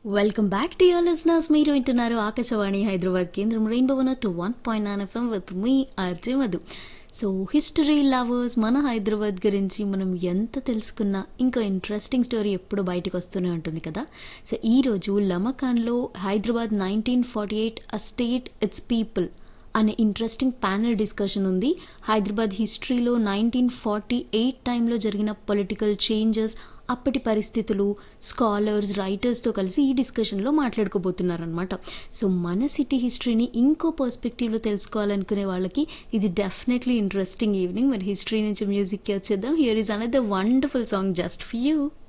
welcome back to your listeners మీరు వింటున్నారు ఆకాశవాణి హైదరాబాద్ కేంద్రం rainbow one two one point nine FM with me RJ Madhu so history lovers మన హైదరాబాద్ గురించి మనం ఎంత తెలుసుకున్నా ఇంకో ఇంట్రెస్టింగ్ స్టోరీ ఎప్పుడు బయటకు వస్తూనే ఉంటుంది కదా సో ఈరోజు లమకాన్లో Hyderabad nineteen forty eight a state its people అనే ఇంట్రెస్టింగ్ ప్యానల్ డిస్కషన్ ఉంది హైదరాబాద్ హిస్టరీలో నైన్టీన్ ఫార్టీ ఎయిట్ టైంలో జరిగిన పొలిటికల్ చేంజెస్ అప్పటి పరిస్థితులు స్కాలర్స్ రైటర్స్తో కలిసి ఈ డిస్కషన్లో మాట్లాడుకోబోతున్నారనమాట సో మన సిటీ హిస్టరీని ఇంకో పర్స్పెక్టివ్లో తెలుసుకోవాలనుకునే వాళ్ళకి ఇది డెఫినెట్లీ ఇంట్రెస్టింగ్ ఈవినింగ్ మరి హిస్టరీ నుంచి మ్యూజిక్కి వచ్చేద్దాం here is another wonderful song just for you